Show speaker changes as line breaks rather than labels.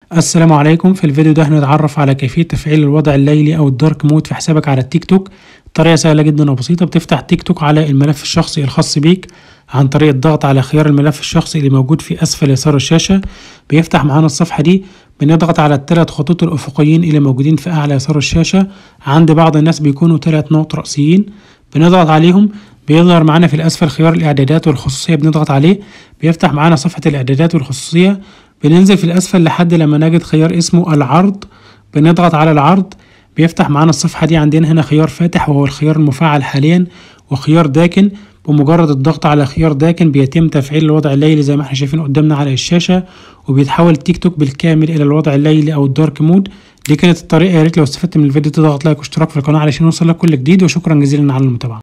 السلام عليكم في الفيديو ده هنتعرف على كيفية تفعيل الوضع الليلي أو الدارك مود في حسابك على التيك توك طريقة سهلة جدا وبسيطة بتفتح تيك توك على الملف الشخصي الخاص بيك عن طريق الضغط على خيار الملف الشخصي اللي موجود في أسفل يسار الشاشة بيفتح معانا الصفحة دي بنضغط على الثلاث خطوط الأفقيين اللي موجودين في أعلى يسار الشاشة عند بعض الناس بيكونوا ثلاث نقط رئيسيين بنضغط عليهم بيظهر معانا في الأسفل خيار الإعدادات والخصوصية بنضغط عليه بيفتح معانا صفحة الإعدادات والخصوصية بننزل في الأسفل لحد لما نجد خيار اسمه العرض بنضغط على العرض بيفتح معانا الصفحة دي عندنا هنا خيار فاتح وهو الخيار المفعل حاليا وخيار داكن بمجرد الضغط على خيار داكن بيتم تفعيل الوضع الليلي زي ما احنا شايفين قدامنا على الشاشة وبيتحول التيك توك بالكامل إلى الوضع الليلي أو الدارك مود دي كانت الطريقة يا ريت لو استفدت من الفيديو تضغط لايك واشتراك في القناة علشان يوصلك كل جديد وشكرا جزيلا على المتابعة